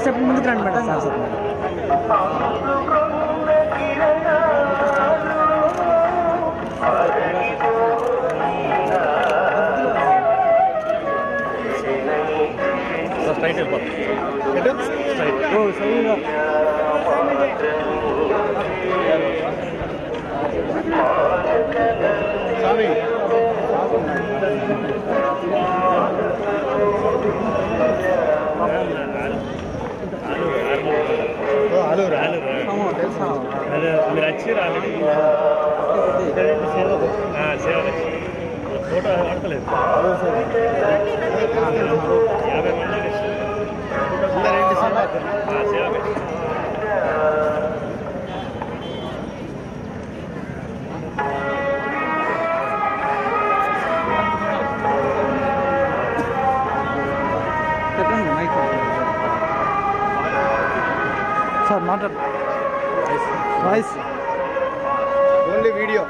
Step ముందుకు రండి madam sir sir madam straight వెళ్ళిపోతుంది స్ట్రైట్ ఓ సరిగా స్వామి ఓ, హలో రా తెలుసా అదే మీరు వచ్చి రాలేదు సేవ ఫోటో ఆడతలేదు యాభై మంది అందరేంటి సినిమా సేవ చెప్పండి మైక్ సార్ మాట్లాడు వాయిస్ ఓన్లీ వీడియో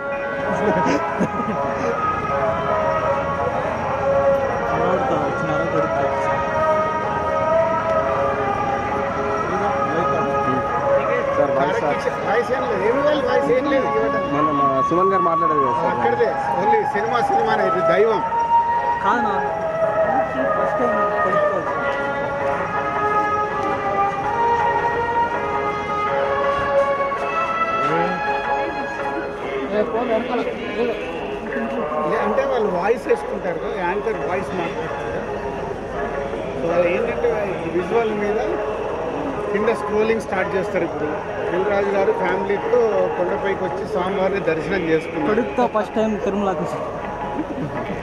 వచ్చినారా కొడుకు సార్ వాయిస్ సార్ వాయిస్ ఏం లేదు ఏమి వాళ్ళు వాయిస్ ఏం లేదు ఇవ్వటం. మన మా సుమన్ గారు మాట్లాడేది కదా సార్ అక్కడిదే ఓన్లీ సినిమా సినిమా ఇది దైవం కాదు నా ఫస్ట్ టైం కొడుకోవచ్చు లే- అంటే వాళ్ళు వాయిస్ వేసుకుంటారు కదా, యాంకర్ వాయిస్ మాట్లాడతారు సో అది ఏంటంటే విజువల్ మీద కింద స్క్రోలింగ్ స్టార్ట్ చేస్తారు ఇప్పుడు దిల్రాజు గారు ఫ్యామిలీతో కొండపైకి వచ్చి స్వామివారిని దర్శనం చేసుకున్నారు కొడుకుతో ఫస్ట్ టైం తిరుమలకి